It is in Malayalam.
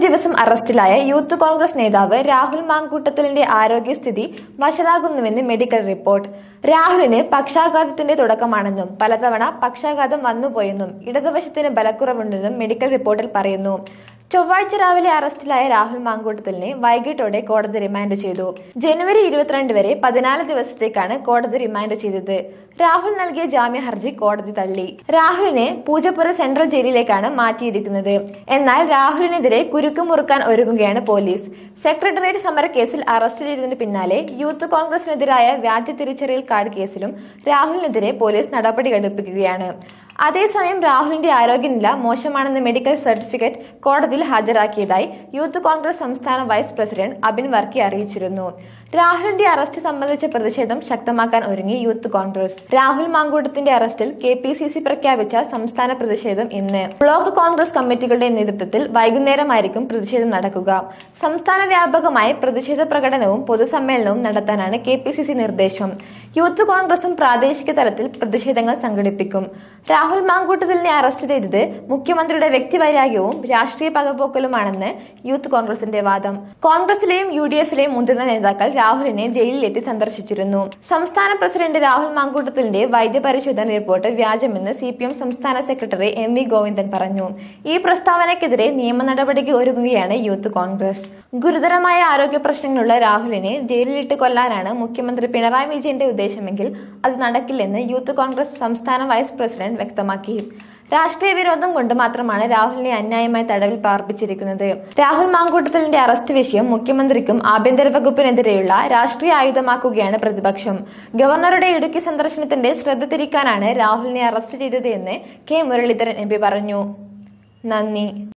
ദിവസം അറസ്റ്റിലായ യൂത്ത് കോൺഗ്രസ് നേതാവ് രാഹുൽ മാങ്കൂട്ടത്തിലിന്റെ ആരോഗ്യസ്ഥിതി വഷളാകുന്നുവെന്ന് മെഡിക്കൽ റിപ്പോർട്ട് രാഹുലിന് പക്ഷാഘാതത്തിന്റെ തുടക്കമാണെന്നും പലതവണ പക്ഷാഘാതം വന്നുപോയെന്നും ഇടതുവശത്തിന് ബലക്കുറവുണ്ടെന്നും മെഡിക്കൽ റിപ്പോർട്ടിൽ പറയുന്നു ചൊവ്വാഴ്ച രാവിലെ അറസ്റ്റിലായ രാഹുൽ മാങ്കൂട്ടത്തിലിനെ വൈകിട്ടോടെ കോടതി റിമാൻഡ് ചെയ്തു ജനുവരി ഇരുപത്തിരണ്ട് വരെ പതിനാല് ദിവസത്തേക്കാണ് കോടതി റിമാൻഡ് ചെയ്തത് രാഹുൽ നൽകിയ ജാമ്യ ഹർജി കോടതി തള്ളി രാഹുലിനെ പൂജപ്പുര സെൻട്രൽ ജയിലിലേക്കാണ് മാറ്റിയിരിക്കുന്നത് എന്നാൽ രാഹുലിനെതിരെ കുരുക്ക് മുറുക്കാൻ ഒരുങ്ങുകയാണ് പോലീസ് സെക്രട്ടേറിയറ്റ് സമരക്കേസിൽ അറസ്റ്റ് ചെയ്തതിന് പിന്നാലെ യൂത്ത് കോൺഗ്രസിനെതിരായ വ്യാജ തിരിച്ചറിയൽ കാർഡ് കേസിലും രാഹുലിനെതിരെ പോലീസ് നടപടിയെടുപ്പിക്കുകയാണ് അതേസമയം രാഹുലിന്റെ ആരോഗ്യനില മോശമാണെന്ന് മെഡിക്കൽ സർട്ടിഫിക്കറ്റ് കോടതിയിൽ ഹാജരാക്കിയതായി യൂത്ത് കോൺഗ്രസ് സംസ്ഥാന വൈസ് പ്രസിഡന്റ് അബിൻ വർക്കി അറിയിച്ചിരുന്നു രാഹുലിന്റെ അറസ്റ്റ് സംബന്ധിച്ച പ്രതിഷേധം ശക്തമാക്കാൻ ഒരുങ്ങി യൂത്ത് കോൺഗ്രസ് രാഹുൽ മാങ്കൂട്ടത്തിന്റെ അറസ്റ്റിൽ കെ പി സി സി പ്രഖ്യാപിച്ച സംസ്ഥാന പ്രതിഷേധം ഇന്ന് ബ്ലോക്ക് കോൺഗ്രസ് കമ്മിറ്റികളുടെ നേതൃത്വത്തിൽ വൈകുന്നേരമായിരിക്കും പ്രതിഷേധം നടക്കുക സംസ്ഥാന വ്യാപകമായി പ്രതിഷേധ പ്രകടനവും പൊതുസമ്മേളനവും നടത്താനാണ് കെ പി സി സി നിർദ്ദേശം യൂത്ത് കോൺഗ്രസും പ്രാദേശിക തലത്തിൽ പ്രതിഷേധങ്ങൾ സംഘടിപ്പിക്കും രാഹുൽ മാങ്കൂട്ടത്തിലിനെ അറസ്റ്റ് ചെയ്തത് മുഖ്യമന്ത്രിയുടെ വ്യക്തിവൈരാഗ്യവും രാഷ്ട്രീയ പകപോക്കലുമാണെന്ന് യൂത്ത് കോൺഗ്രസിന്റെ വാദം കോൺഗ്രസിലെയും യു ഡി എഫിലെയും മുതിർന്ന നേതാക്കൾ രാഹുലിനെ ജയിലിലെത്തി സന്ദർശിച്ചിരുന്നു സംസ്ഥാന പ്രസിഡന്റ് രാഹുൽ മാങ്കൂട്ടത്തിലിന്റെ വൈദ്യപരിശോധന റിപ്പോർട്ട് വ്യാജമെന്ന് സി പി എം സംസ്ഥാന സെക്രട്ടറി എം വി ഗോവിന്ദൻ പറഞ്ഞു ഈ പ്രസ്താവനയ്ക്കെതിരെ നിയമ നടപടിക്ക് ഒരുങ്ങുകയാണ് യൂത്ത് കോൺഗ്രസ് ഗുരുതരമായ ആരോഗ്യ പ്രശ്നങ്ങളുള്ള രാഹുലിനെ ജയിലിലിട്ട് കൊല്ലാനാണ് മുഖ്യമന്ത്രി പിണറായി വിജയന്റെ ഉദ്ദേശമെങ്കിൽ അത് നടക്കില്ലെന്ന് യൂത്ത് കോൺഗ്രസ് സംസ്ഥാന വൈസ് പ്രസിഡന്റ് വ്യക്തമാക്കി രാഷ്ട്രീയ വിരോധം കൊണ്ട് മാത്രമാണ് രാഹുലിനെ അന്യായമായി തടവിൽ പാർപ്പിച്ചിരിക്കുന്നത് രാഹുൽ മാങ്കൂട്ടത്തിലിന്റെ അറസ്റ്റ് വിഷയം മുഖ്യമന്ത്രിക്കും ആഭ്യന്തര വകുപ്പിനെതിരെയുള്ള രാഷ്ട്രീയ ആയുധമാക്കുകയാണ് പ്രതിപക്ഷം ഗവർണറുടെ ഇടുക്കി സന്ദർശനത്തിന്റെ ശ്രദ്ധ തിരിക്കാനാണ് രാഹുലിനെ അറസ്റ്റ് ചെയ്തത് എന്ന് കെ മുരളീധരൻ എം പറഞ്ഞു നന്ദി